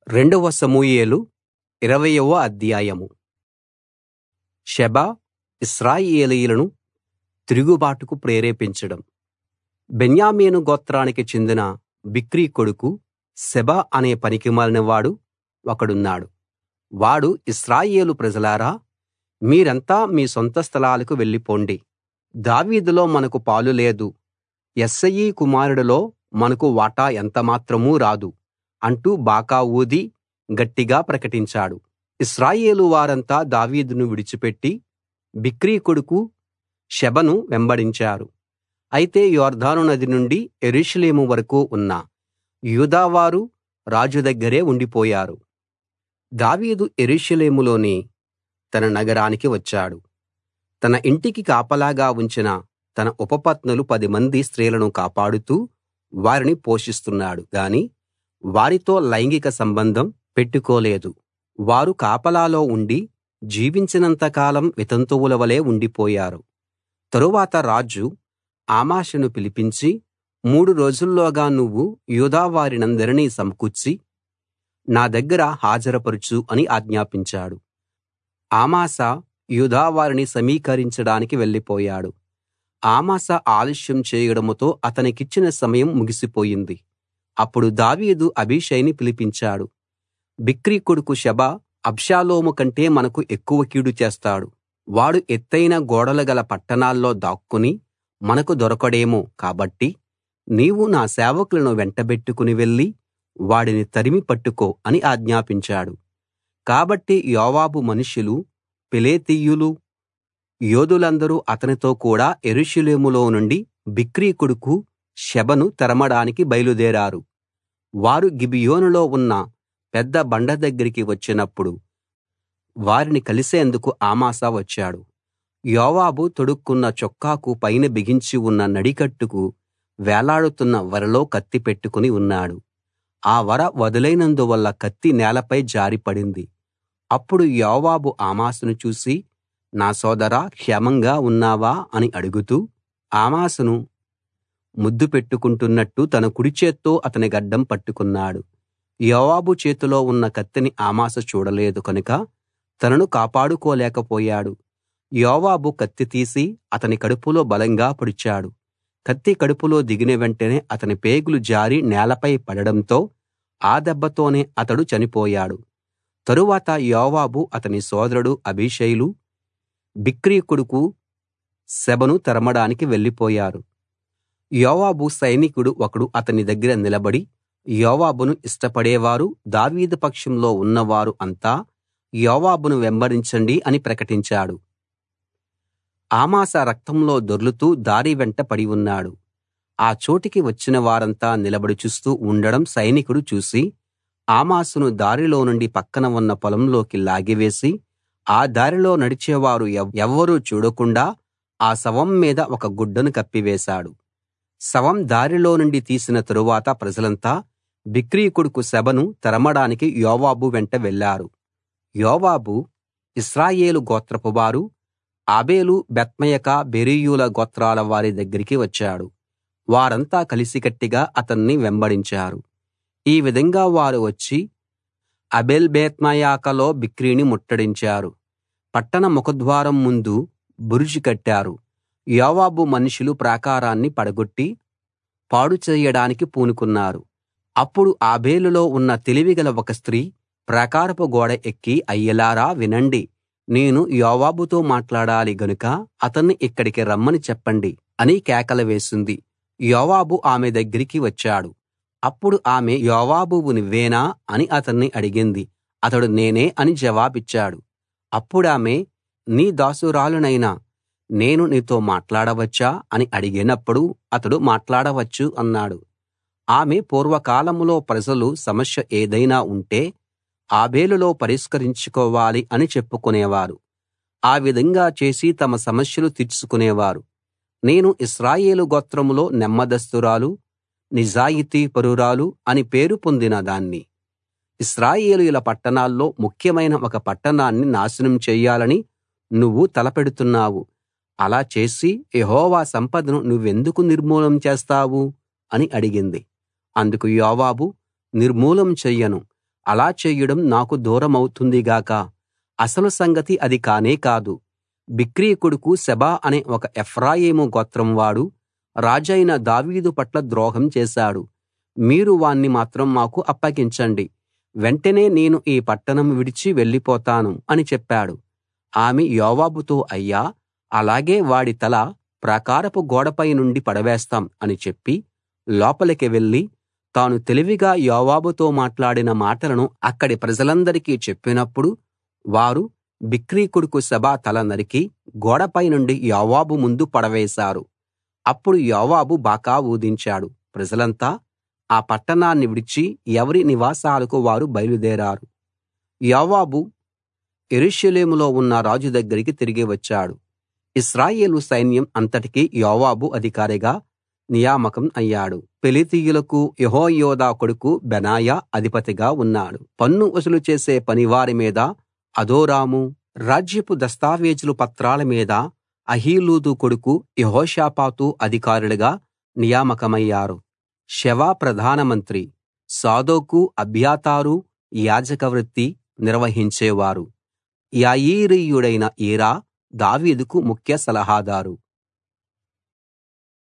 రెండవ సమూయేలు ఇరవయవ అధ్యాయం షెబ ఇశ్రాయేలీయులను తిరుగుబాటుకు ప్రేరేపించడం బెన్యామీను గోత్రానికి చెందిన బిక్రీ కొడుకు షెబ అనే పనికిమాలినవాడు ఒకడున్నాడు వాడు ఇశ్రాయేలు ప్రజలారా మీరంతా మీ సొంత స్థలాలకు వెళ్ళిపొండి దావీదులో మనకు పాలు లేదు యెష్షయి కుమారుడిలో మనకు వాటా ఎంతమాత్రం రాదు అంటూ బాకా ఊది గట్టిగా ప్రకటించాడు ఇశ్రాయేలు వారంతా దావీదును విడిచిపెట్టి బిక్రీ కొడుకు షెబను వెంబడించారు అయితే యొర్దాను నది నుండి యెరూషలేము వరకూ ఉన్న యూదావారు రాజు దగ్గరే ఉండిపోయారు దావీదు యెరూషలేములోని తన నగరానికి వచ్చాడు తన ఇంటికి కాపలాగా ఉంచిన తన ఉపపత్నులు పదిమంది స్త్రీలను కాపాడుతూ వారిని పోషిస్తున్నాడు గాని వారితో లైంగిక సంబంధం పెట్టుకోలేదు వారు కాపలాలో ఉండి జీవించినంత కాలం వితంతువుల వలే ఉండిపోయారు తరువాత రాజు ఆమాషును పిలిపించి మూడు రోజుల్లోగా నువ్వు యూదావారినందరినీ సమకూర్చి నా దగ్గర హాజరుపరచు అని ఆజ్ఞాపించాడు ఆమాసా యూదావారిని సమీకరించడానికి వెళ్ళిపోయాడు ఆమాసా ఆలస్యం చేయడంతో అతనికిచ్చిన సమయం ముగిసిపోయింది అప్పుడు దావీదు అబీషైని పిలిపించాడు బిక్రీ కొడుకు షెబ అబ్షాలోము కంటే మనకు ఎక్కువ కీడు చేస్తాడు వాడు ఎత్తయిన గోడలు గల పట్టణాల్లో దాక్కుని మనకు దొరకడేమో కాబట్టి నీవు నా సేవకులను వెంటబెట్టుకుని వెళ్ళి వాడిని తరిమి పట్టుకో అని ఆజ్ఞాపించాడు కాబట్టి యోవాబు మనుషులు పెలేతీయులు యోధులందరూ అతనితో కూడా యెరూషలేములో నుండి బిక్రీ కొడుకు షెబను తరమడానికి బయలుదేరారు వారు గిబియోనులో ఉన్న పెద్ద బండ దగ్గరికి వచ్చినప్పుడు వారిని కలిసేందుకు ఆమాసా వచ్చాడు యోవాబు తొడుక్కున్న చొక్కాకు పైన బిగించి ఉన్న నడికట్టుకు వేలాడుతున్న వరలో కత్తి పెట్టుకుని ఉన్నాడు ఆ వర వదులైనందువల్ల కత్తి నేలపై జారిపడింది అప్పుడు యోవాబు ఆమాసును చూసి నా సోదరా క్షేమంగా ఉన్నావా అని అడుగుతూ ఆమాసును ముద్దు పెట్టుకుంటున్నట్టు తన కుడి చేత్తో అతని గడ్డం పట్టుకున్నాడు యోవాబు చేతిలో ఉన్న కత్తిని ఆమాసు చూడలేదు కనుక తనను కాపాడుకోలేకపోయాడు యోవాబు కత్తి తీసి అతని కడుపులో బలంగా పొడిచాడు కత్తి కడుపులో దిగిన వెంటనే అతని పేగులు జారి నేలపై పడడంతో ఆ దెబ్బతోనే అతడు చనిపోయాడు తరువాత యోవాబు అతని సోదరుడు అబీషైలు బిక్రీ కొడుకు షెబను తరమడానికి వెళ్ళిపోయారు యోవాబు సైనికుడు ఒకడు అతని దగ్గర నిలబడి యోవాబును ఇష్టపడేవారు దావీదు పక్షంలో ఉన్నవారు అంతా యోవాబును వెంబడించండి అని ప్రకటించాడు ఆమాసా రక్తంలో దొర్లుతూ దారి వెంట పడి ఉన్నాడు ఆ చోటికి వచ్చిన వారంతా నిలబడి చూస్తూ ఉండడం సైనికుడు చూసి ఆమాసును దారిలో నుండి పక్కన ఉన్న పొలంలోకి లాగివేసి ఆ దారిలో నడిచేవారు ఎవ్వరూ చూడకుండా ఆ శవం మీద ఒక గుడ్డను కప్పివేశాడు శవం దారిలో నుండి తీసిన తరువాత ప్రజలంతా బిక్రీ కొడుకు షెబను తరమడానికి యోవాబు వెంట వెళ్లారు యోవాబు ఇశ్రాయేలు గోత్రపు వారు ఆబేలు బెత్మయక బెరీయుల గోత్రాల వారి దగ్గరికి వచ్చాడు వారంతా కలిసికట్టిగా అతన్ని వెంబడించారు ఈ విధంగా వారు వచ్చి అబేల్ బేత్మయాకలో బిక్రీని ముట్టడించారు పట్టణ ముఖద్వారం ముందు బురుజు కట్టారు యోవాబు మనుషులు ప్రాకారాన్ని పడగొట్టి పాడు చేయడానికి పూనుకున్నారు అప్పుడు ఆబేలులో ఉన్న తెలివిగల ఒక స్త్రీ ప్రాకారపు గోడ ఎక్కి అయ్యలారా వినండి నేను యోవాబుతో మాట్లాడాలి గనుక అతన్ని ఇక్కడికి రమ్మని చెప్పండి అని కేకలు వేసింది యోవాబు ఆమె దగ్గరికి వచ్చాడు అప్పుడు ఆమె యోవాబువు నువ్వేనా అని అతన్ని అడిగింది అతడు నేనే అని జవాబిచ్చాడు అప్పుడామె నీ దాసురాలునైన నేను నీతో మాట్లాడవచ్చా అని అడిగినప్పుడు అతడు మాట్లాడవచ్చు అన్నాడు ఆమె పూర్వకాలంలో ప్రజలు సమస్య ఏదైనా ఉంటే ఆబేలులో పరిష్కరించుకోవాలి అని చెప్పుకునేవారు ఆ విధంగా చేసి తమ సమస్యలు తీర్చుకునేవారు నేను ఇశ్రాయేలు గోత్రంలో నెమ్మదస్తురాలు నిజాయితీ పరురాలు అని పేరు పొందిన దాన్ని ఇశ్రాయేలీయుల పట్టణాల్లో ముఖ్యమైన ఒక పట్టణాన్ని నాశనం చెయ్యాలని నువ్వు తలపెడుతున్నావు అలా చేసి యెహోవా సంపదను నువ్వెందుకు నిర్మూలం చేస్తావు అని అడిగింది అందుకు యోవాబు నిర్మూలం చెయ్యను అలా చేయడం నాకు దూరమవుతుంది గాక అసలు సంగతి అది కానే కాదు బిక్రీ కొడుకు సెబా అనే ఒక ఎఫ్రాయిము గోత్రం వాడు రాజైన దావీదు పట్ల ద్రోహం చేశాడు మీరు వాణ్ణి మాత్రం మాకు అప్పగించండి వెంటనే నేను ఈ పట్టణం విడిచి వెళ్ళిపోతాను అని చెప్పాడు ఆమె యోవాబుతో అయ్యా అలాగే వాడి తల ప్రాకారపు గోడపై నుండి పడవేస్తాం అని చెప్పి లోపలికి వెళ్లి తాను తెలివిగా యోవాబుతో మాట్లాడిన మాటలను అక్కడి ప్రజలందరికీ చెప్పినప్పుడు వారు బిక్రీ కొడుకు సెబా తల నరికి గోడపై నుండి యోవాబు ముందు పడవేశారు అప్పుడు యోవాబు బాకా ఊదించాడు ప్రజలంతా ఆ పట్టణాన్ని విడిచి ఎవరి నివాసాలకు వారు బయలుదేరారు యోవాబు యెరూషలేములో ఉన్న రాజు దగ్గరికి తిరిగి వచ్చాడు ఇశ్రాయేలు సైన్యం అంతటికీ యోవాబు అధికారిగా నియామకం అయ్యాడు పెలితీయులకు యెహోయోదా కొడుకు బెనాయా అధిపతిగా ఉన్నాడు పన్ను వసూలు చేసే పనివారి మీద అదోరాము రాజ్యపు దస్తావేజుల పత్రాల మీద అహీలూదు కొడుకు యెహోషాపాతు అధికారులుగా నియామకమయ్యారు షెవ ప్రధానమంత్రి సాదోకు అబ్యాతారు యాజక వృత్తి నిర్వహించేవారు యాయీరీయుడైన ఈరా దావీదుకు ముఖ్య సలహాదారు